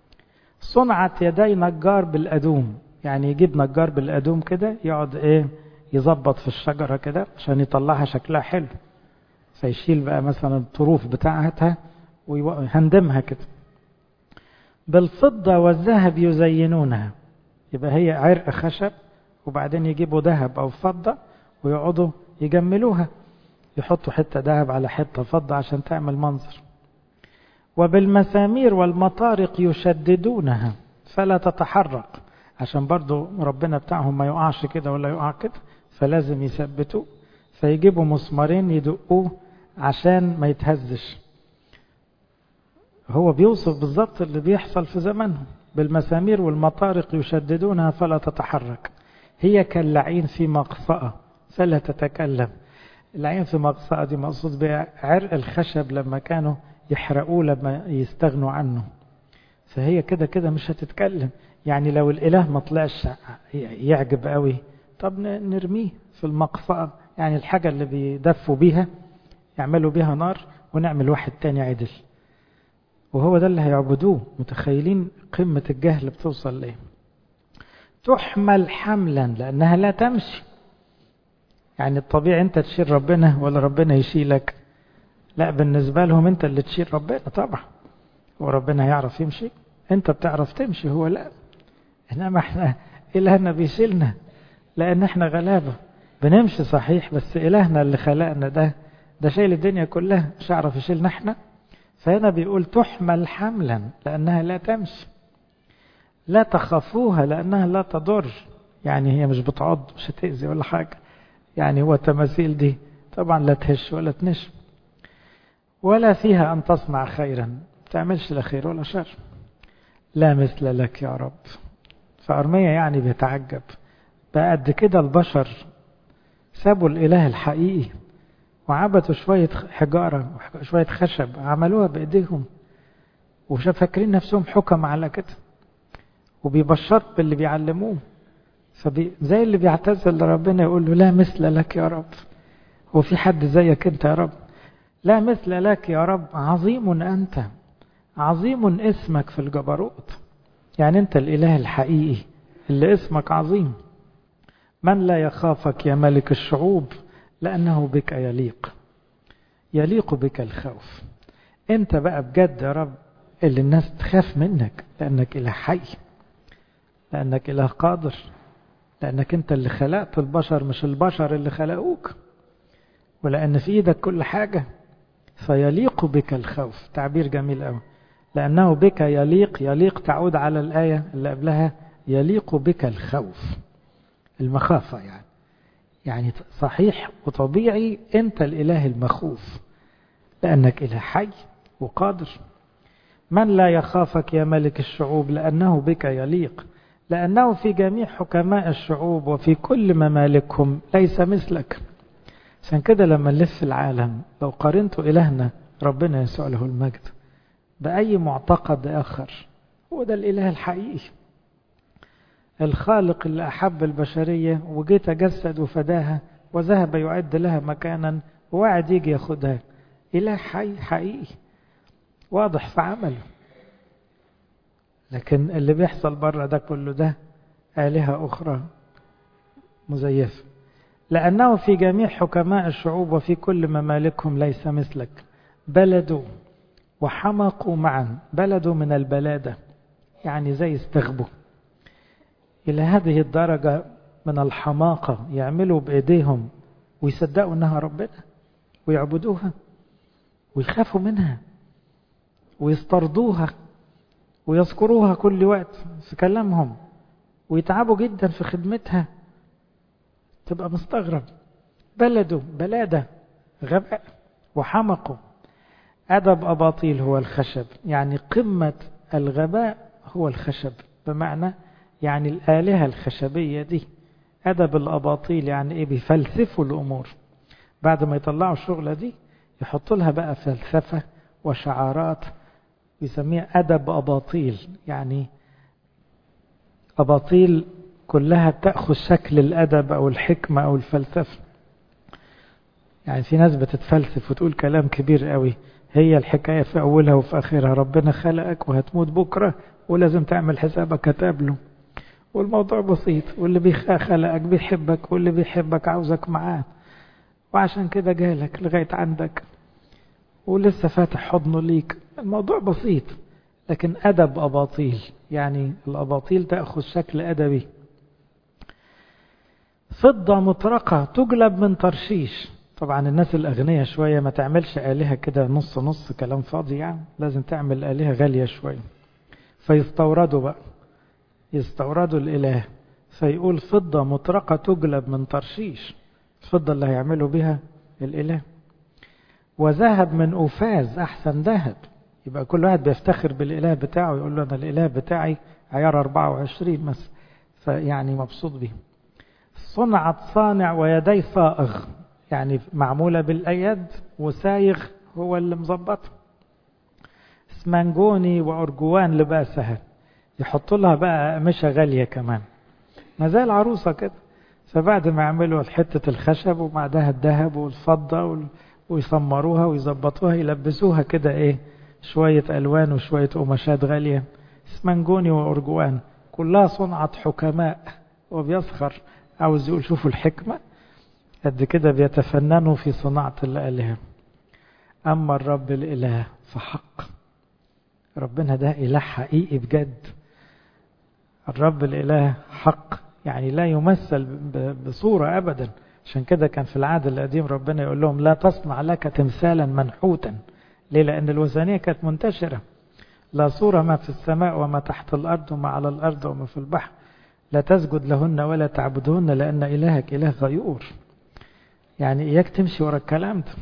صنعت يدي نجار بالأدوم يعني يجيب نجار بالأدوم كده يقعد ايه يظبط في الشجرة كده عشان يطلعها شكلها حلو فيشيل بقى مثلا الطروف بتاعتها ويهندمها كده بالفضة والذهب يزينونها يبقى هي عرق خشب وبعدين يجيبوا ذهب أو فضة ويقعدوا يجملوها يحطوا حتة ذهب على حتة فضة عشان تعمل منظر وبالمسامير والمطارق يشددونها فلا تتحرك عشان برضو ربنا بتاعهم ما يقعش كده ولا يقع كده فلازم يثبتوه فيجيبوا مسمارين يدقوه عشان ما يتهزش هو بيوصف بالظبط اللي بيحصل في زمنهم بالمسامير والمطارق يشددونها فلا تتحرك هي كاللعين في مقصأة فلا تتكلم العين في مقصأة دي مقصود بها عرق الخشب لما كانوا يحرقوه لما يستغنوا عنه فهي كده كده مش هتتكلم يعني لو الإله ما طلعش يعجب قوي طب نرميه في المقصأة يعني الحاجة اللي بيدفوا بيها يعملوا بيها نار ونعمل واحد تاني عدل وهو ده اللي هيعبدوه متخيلين قمة الجهل بتوصل ليه تحمل حملا لأنها لا تمشي يعني الطبيعي انت تشيل ربنا ولا ربنا يشيلك لا بالنسبة لهم انت اللي تشيل ربنا طبعا وربنا هيعرف يمشي انت بتعرف تمشي هو لا انما احنا الهنا بيشيلنا لان احنا غلابة بنمشي صحيح بس الهنا اللي خلقنا ده ده شايل الدنيا كلها مش هيعرف يشيلنا احنا فهنا بيقول تحمل حملا لانها لا تمشي لا تخافوها لانها لا تضر يعني هي مش بتعض مش هتأذي ولا حاجة يعني هو التماثيل دي طبعا لا تهش ولا تنش ولا فيها أن تصنع خيرا تعملش لا خير ولا شر لا مثل لك يا رب فأرمية يعني بيتعجب بقى قد كده البشر سابوا الإله الحقيقي وعبدوا شوية حجارة وشوية خشب عملوها بإيديهم وفاكرين نفسهم حكم على كده وبيبشر باللي بيعلموه فبي زي اللي بيعتذر لربنا يقول له لا مثل لك يا رب هو في حد زيك انت يا رب لا مثل لك يا رب عظيم انت عظيم اسمك في الجبروت يعني انت الاله الحقيقي اللي اسمك عظيم من لا يخافك يا ملك الشعوب لانه بك يليق يليق بك الخوف انت بقى بجد يا رب اللي الناس تخاف منك لانك اله حي لانك اله قادر لأنك أنت اللي خلقت البشر مش البشر اللي خلقوك ولأن في إيدك كل حاجة فيليق بك الخوف تعبير جميل قوي لأنه بك يليق يليق تعود على الآية اللي قبلها يليق بك الخوف المخافة يعني يعني صحيح وطبيعي أنت الإله المخوف لأنك إله حي وقادر من لا يخافك يا ملك الشعوب لأنه بك يليق لأنه في جميع حكماء الشعوب وفي كل ممالكهم ليس مثلك عشان كده لما نلف العالم لو قارنت إلهنا ربنا يسوع له المجد بأي معتقد آخر هو ده الإله الحقيقي الخالق اللي أحب البشرية وجي تجسد وفداها وذهب يعد لها مكانا ووعد يجي ياخدها إله حي حقيقي واضح في عمله لكن اللي بيحصل بره ده كله ده آلهة أخرى مزيفة لأنه في جميع حكماء الشعوب وفي كل ممالكهم ليس مثلك بلدوا وحمقوا معا بلدوا من البلادة يعني زي استغبوا إلى هذه الدرجة من الحماقة يعملوا بإيديهم ويصدقوا أنها ربنا ويعبدوها ويخافوا منها ويسترضوها ويذكروها كل وقت في كلامهم ويتعبوا جدا في خدمتها تبقى مستغرب بلدوا بلادة غباء وحمقوا أدب أباطيل هو الخشب يعني قمة الغباء هو الخشب بمعنى يعني الآلهة الخشبية دي أدب الأباطيل يعني إيه بيفلسفوا الأمور بعد ما يطلعوا الشغلة دي يحطوا لها بقى فلسفة وشعارات يسميها أدب أباطيل يعني أباطيل كلها تأخذ شكل الأدب أو الحكمة أو الفلسفة يعني في ناس بتتفلسف وتقول كلام كبير قوي هي الحكاية في أولها وفي آخرها ربنا خلقك وهتموت بكرة ولازم تعمل حسابك هتقابله والموضوع بسيط واللي بيخلقك بيحبك واللي بيحبك عاوزك معاه وعشان كده جالك لغاية عندك ولسه فاتح حضنه ليك الموضوع بسيط لكن أدب أباطيل يعني الأباطيل تأخذ شكل أدبي فضة مطرقة تجلب من ترشيش طبعا الناس الأغنياء شوية ما تعملش آلهة كده نص نص كلام فاضي يعني لازم تعمل آلهة غالية شوية فيستوردوا بقى يستوردوا الإله فيقول فضة مطرقة تجلب من ترشيش الفضة اللي هيعملوا بها الإله وذهب من أوفاز أحسن ذهب يبقى كل واحد بيفتخر بالإله بتاعه يقول له أنا الإله بتاعي عيار 24 مثلا فيعني مبسوط بيه صنعت صانع ويدي صائغ يعني معمولة بالأيد وسايغ هو اللي مظبطها اسمنجوني وأرجوان لباسها يحطوا لها بقى أقمشة غالية كمان ما زي العروسة كده فبعد ما يعملوا حتة الخشب وبعدها الذهب والفضة ويسمروها ويظبطوها يلبسوها كده ايه شوية ألوان وشوية قماشات غالية اسمنجوني وأرجوان كلها صنعة حكماء وبيسخر عاوز يقول شوفوا الحكمة قد كده بيتفننوا في صناعة الآلهة أما الرب الإله فحق ربنا ده إله حقيقي بجد الرب الإله حق يعني لا يمثل بصورة أبدا عشان كده كان في العهد القديم ربنا يقول لهم لا تصنع لك تمثالا منحوتا ليه لأن الوثنية كانت منتشرة لا صورة ما في السماء وما تحت الأرض وما على الأرض وما في البحر لا تسجد لهن ولا تعبدهن لأن إلهك إله غيور يعني إياك تمشي ورا الكلام ده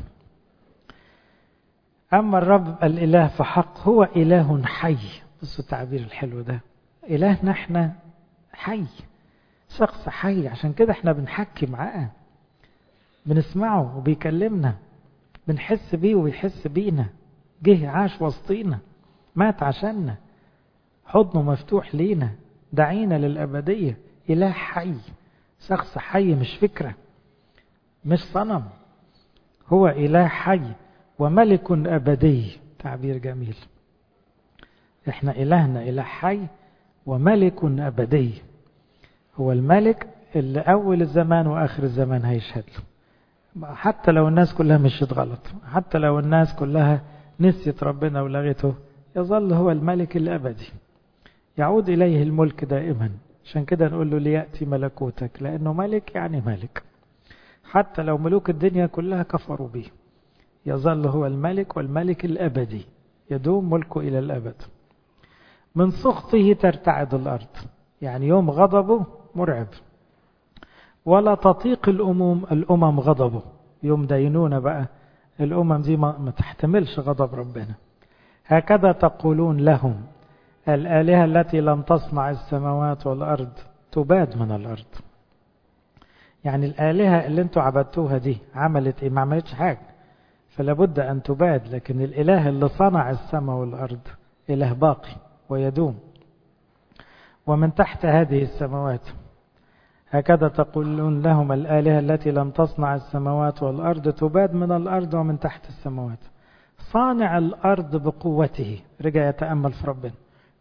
أما الرب الإله فحق هو إله حي بصوا التعبير الحلو ده إلهنا احنا حي شخص حي عشان كده احنا بنحكي معاه بنسمعه وبيكلمنا بنحس بيه وبيحس بينا جه عاش وسطينا مات عشاننا حضنه مفتوح لينا دعينا للأبدية إله حي شخص حي مش فكرة مش صنم هو إله حي وملك أبدي تعبير جميل احنا إلهنا إله حي وملك أبدي هو الملك اللي أول الزمان وآخر الزمان هيشهد له حتى لو الناس كلها مشيت غلط حتى لو الناس كلها نسيت ربنا ولغته يظل هو الملك الأبدي يعود إليه الملك دائما عشان كده نقول له ليأتي ملكوتك لأنه ملك يعني ملك حتى لو ملوك الدنيا كلها كفروا به يظل هو الملك والملك الأبدي يدوم ملكه إلى الأبد من سخطه ترتعد الأرض يعني يوم غضبه مرعب ولا تطيق الأمم الأمم غضبه يوم دينونة بقى الأمم دي ما تحتملش غضب ربنا هكذا تقولون لهم الآلهة التي لم تصنع السماوات والأرض تباد من الأرض يعني الآلهة اللي انتوا عبدتوها دي عملت ايه ما عملتش حاجة فلا بد أن تباد لكن الإله اللي صنع السماء والأرض إله باقي ويدوم ومن تحت هذه السماوات هكذا تقولون لهم الآلهة التي لم تصنع السماوات والأرض تباد من الأرض ومن تحت السماوات صانع الأرض بقوته رجع يتأمل في ربنا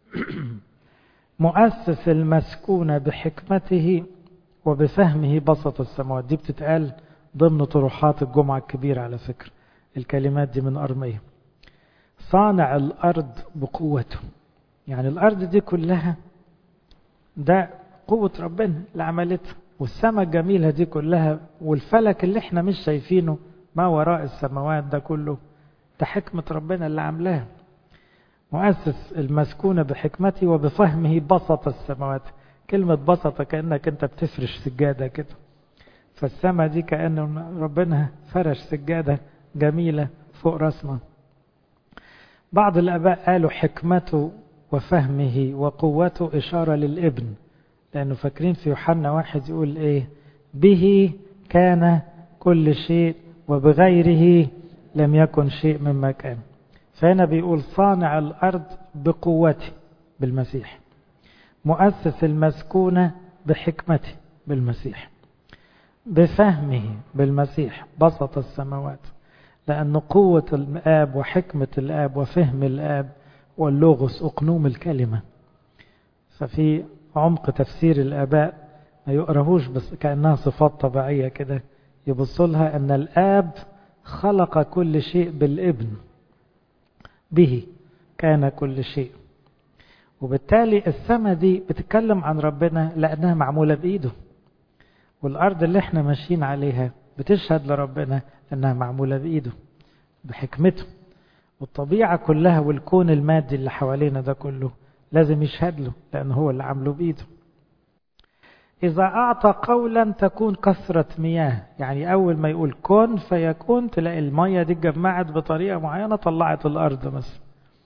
مؤسس المسكونة بحكمته وبفهمه بسط السماوات دي بتتقال ضمن طروحات الجمعة الكبيرة على فكرة الكلمات دي من أرمية صانع الأرض بقوته يعني الأرض دي كلها ده قوة ربنا اللي عملتها والسماء الجميلة دي كلها والفلك اللي احنا مش شايفينه ما وراء السماوات ده كله ده حكمة ربنا اللي عاملاها مؤسس المسكونة بحكمته وبفهمه بسط السماوات كلمة بسط كأنك انت بتفرش سجادة كده فالسماء دي كأن ربنا فرش سجادة جميلة فوق راسنا بعض الآباء قالوا حكمته وفهمه وقوته إشارة للابن لأنه فاكرين في يوحنا واحد يقول إيه به كان كل شيء وبغيره لم يكن شيء مما كان فهنا بيقول صانع الأرض بقوته بالمسيح مؤسس المسكونة بحكمته بالمسيح بفهمه بالمسيح بسط السماوات لأن قوة الآب وحكمة الآب وفهم الآب واللغس أقنوم الكلمة ففي عمق تفسير الآباء ما يقرهوش بس كأنها صفات طبيعية كده يبص لها أن الآب خلق كل شيء بالابن به كان كل شيء وبالتالي السماء دي بتتكلم عن ربنا لأنها معمولة بإيده والأرض اللي احنا ماشيين عليها بتشهد لربنا أنها معمولة بإيده بحكمته والطبيعة كلها والكون المادي اللي حوالينا ده كله لازم يشهد له لأنه هو اللي عامله بإيده إذا أعطى قولا تكون كثرة مياه يعني أول ما يقول كن فيكون تلاقي المية دي اتجمعت بطريقة معينة طلعت الأرض مثلا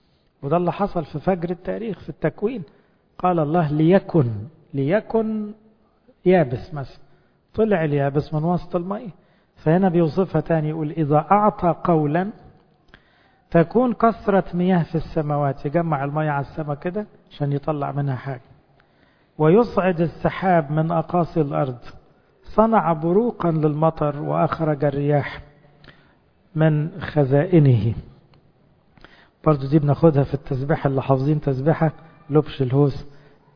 وده اللي حصل في فجر التاريخ في التكوين قال الله ليكن ليكن يابس مثلا طلع اليابس من وسط المية فهنا بيوصفها تاني يقول إذا أعطى قولا تكون كثرة مياه في السماوات يجمع المية على السماء كده عشان يطلع منها حاجة ويصعد السحاب من أقاصي الأرض صنع بروقا للمطر وأخرج الرياح من خزائنه برضو دي بناخدها في التسبيحة اللي حافظين تسبيحة لبش الهوس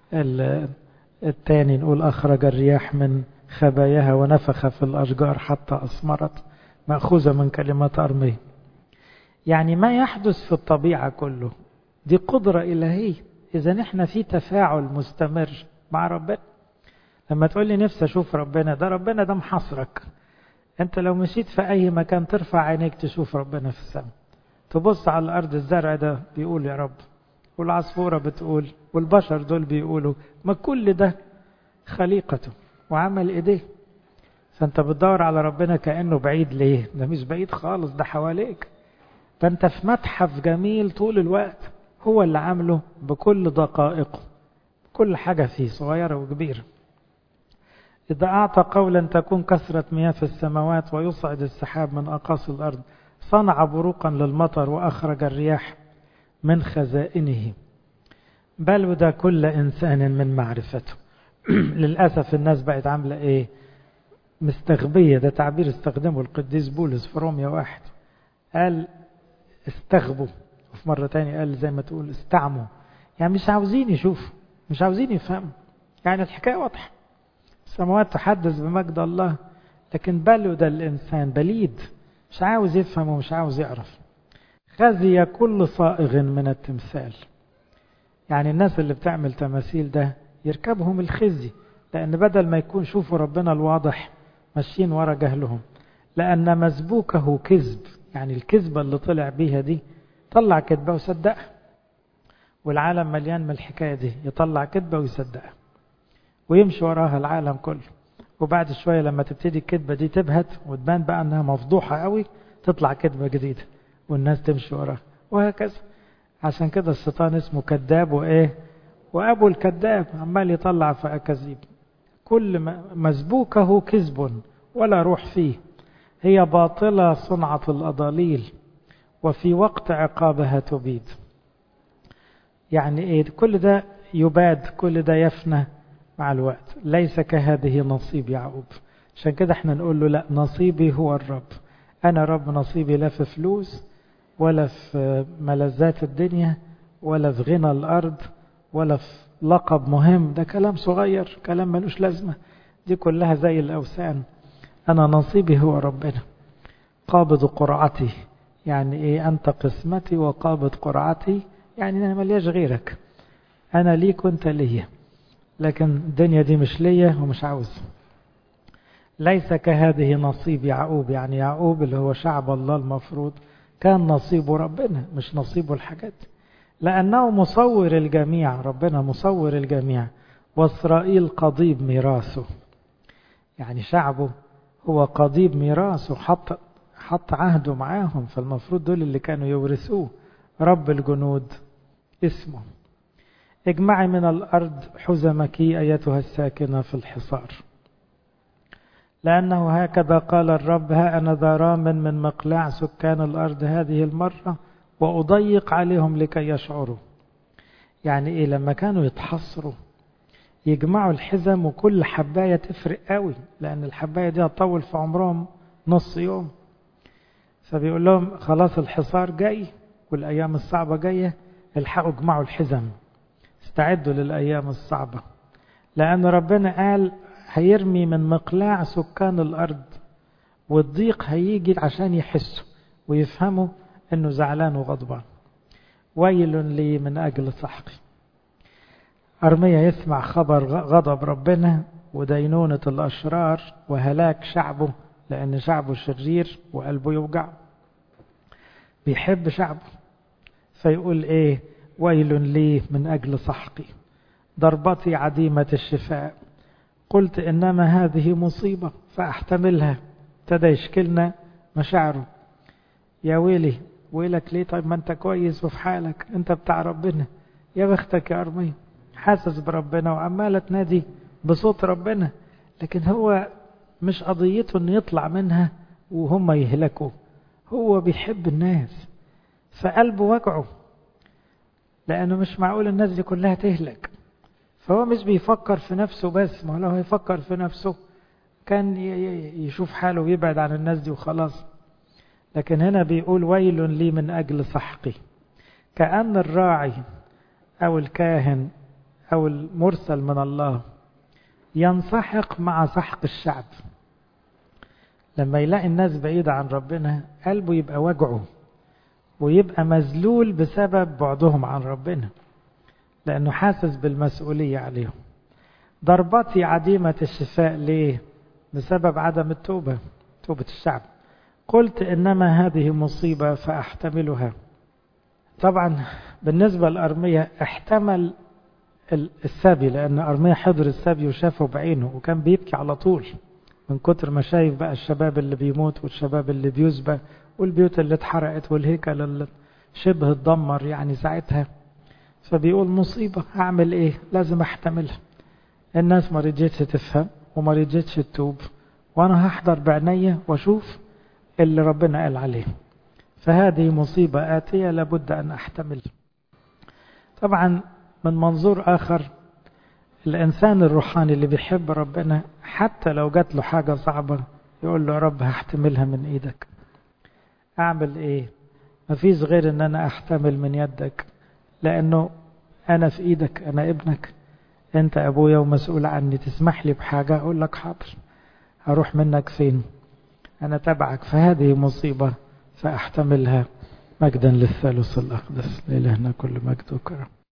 الثاني نقول أخرج الرياح من خباياها ونفخ في الأشجار حتى أثمرت مأخوذة من كلمات أرمية يعني ما يحدث في الطبيعة كله دي قدرة إلهية إذا إحنا في تفاعل مستمر مع ربنا لما تقول لي نفسي أشوف ربنا ده ربنا ده محصرك أنت لو مشيت في أي مكان ترفع عينيك تشوف ربنا في السماء تبص على الأرض الزرع ده بيقول يا رب والعصفورة بتقول والبشر دول بيقولوا ما كل ده خليقته وعمل إيديه فأنت بتدور على ربنا كأنه بعيد ليه ده مش بعيد خالص ده حواليك ده أنت في متحف جميل طول الوقت هو اللي عامله بكل دقائقه كل حاجة فيه صغيرة وكبيرة إذا أعطى قولا تكون كثرة مياه في السماوات ويصعد السحاب من أقاصي الأرض صنع بروقا للمطر وأخرج الرياح من خزائنه بل وده كل إنسان من معرفته للأسف الناس بقت عاملة إيه مستغبية ده تعبير استخدمه القديس بولس في روميا واحد قال استغبوا وفي مرة تانية قال زي ما تقول استعموا يعني مش عاوزين يشوفوا مش عاوزين يفهموا يعني الحكاية واضحة السماوات تحدث بمجد الله لكن بلو ده الإنسان بليد مش عاوز يفهم ومش عاوز يعرف خزي كل صائغ من التمثال يعني الناس اللي بتعمل تماثيل ده يركبهم الخزي لأن بدل ما يكون شوفوا ربنا الواضح ماشيين ورا جهلهم لأن مسبوكه كذب يعني الكذبة اللي طلع بيها دي طلع كذبة وصدقها والعالم مليان من الحكاية دي يطلع كذبة ويصدقها ويمشي وراها العالم كله وبعد شوية لما تبتدي الكذبة دي تبهت وتبان بقى انها مفضوحة قوي تطلع كذبة جديدة والناس تمشي وراها وهكذا عشان كده الشيطان اسمه كذاب وايه وابو الكذاب عمال يطلع في اكاذيب كل مسبوكه كذب ولا روح فيه هي باطلة صنعة الأضاليل وفي وقت عقابها تبيد يعني ايه كل ده يباد كل ده يفنى مع الوقت ليس كهذه نصيب يعقوب عشان كده احنا نقول له لا نصيبي هو الرب انا رب نصيبي لا في فلوس ولا في ملذات الدنيا ولا في غنى الارض ولا في لقب مهم ده كلام صغير كلام ملوش لازمه دي كلها زي الاوثان انا نصيبي هو ربنا قابض قرعتي يعني ايه انت قسمتي وقابض قرعتي يعني انا ملياش غيرك انا ليك وانت ليا لكن الدنيا دي مش ليا ومش عاوز ليس كهذه نصيب يعقوب يعني يعقوب اللي هو شعب الله المفروض كان نصيبه ربنا مش نصيبه الحاجات لأنه مصور الجميع ربنا مصور الجميع وإسرائيل قضيب ميراثه يعني شعبه هو قضيب ميراثه حط حط عهده معاهم فالمفروض دول اللي كانوا يورثوه رب الجنود اسمه اجمعي من الأرض حزمك أيتها الساكنة في الحصار لأنه هكذا قال الرب ها أنا ذا رام من مقلاع سكان الأرض هذه المرة وأضيق عليهم لكي يشعروا يعني إيه لما كانوا يتحصروا يجمعوا الحزم وكل حباية تفرق قوي لأن الحباية دي هتطول في عمرهم نص يوم فبيقول لهم خلاص الحصار جاي والأيام الصعبة جاية الحقوا اجمعوا الحزم استعدوا للأيام الصعبة لأن ربنا قال هيرمي من مقلاع سكان الأرض والضيق هيجي عشان يحسوا ويفهموا أنه زعلان وغضبان ويل لي من أجل سحقي أرميا يسمع خبر غضب ربنا ودينونة الأشرار وهلاك شعبه لأن شعبه شرير وقلبه يوجع بيحب شعبه فيقول إيه ويل لي من أجل سحقي ضربتي عديمة الشفاء قلت إنما هذه مصيبة فأحتملها ابتدى يشكلنا مشاعره يا ويلي ويقول لك ليه طيب ما انت كويس وفي حالك انت بتاع ربنا يا بختك يا ارميا حاسس بربنا وعمالة تنادي بصوت ربنا لكن هو مش قضيته انه يطلع منها وهم يهلكوا هو بيحب الناس فقلبه وجعه لانه مش معقول الناس دي كلها تهلك فهو مش بيفكر في نفسه بس ما هو لو هيفكر في نفسه كان يشوف حاله ويبعد عن الناس دي وخلاص لكن هنا بيقول ويل لي من أجل سحقي كأن الراعي أو الكاهن أو المرسل من الله ينسحق مع سحق الشعب لما يلاقي الناس بعيدة عن ربنا قلبه يبقى وجعه ويبقى مذلول بسبب بعدهم عن ربنا لأنه حاسس بالمسؤولية عليهم ضربتي عديمة الشفاء ليه بسبب عدم التوبة توبة الشعب قلت إنما هذه مصيبة فأحتملها طبعا بالنسبة لأرمية احتمل السبي لأن أرمية حضر السبي وشافه بعينه وكان بيبكي على طول من كتر ما شايف بقى الشباب اللي بيموت والشباب اللي بيسبى والبيوت اللي اتحرقت والهيكل اللي شبه اتدمر يعني ساعتها فبيقول مصيبة هعمل ايه لازم احتملها الناس ما رجيتش تفهم وما رجيتش تتوب وانا هحضر بعينيا واشوف اللي ربنا قال عليه فهذه مصيبة آتية لابد أن أحتمل طبعا من منظور آخر الإنسان الروحاني اللي بيحب ربنا حتى لو جات له حاجة صعبة يقول له يا رب هحتملها من إيدك أعمل إيه مفيش غير أن أنا أحتمل من يدك لأنه أنا في إيدك أنا ابنك أنت أبويا ومسؤول عني تسمح لي بحاجة أقول لك حاضر هروح منك فين أنا تبعك فهذه مصيبة فأحتملها مجدا للثالوث الأقدس لإلهنا كل مجد وكرم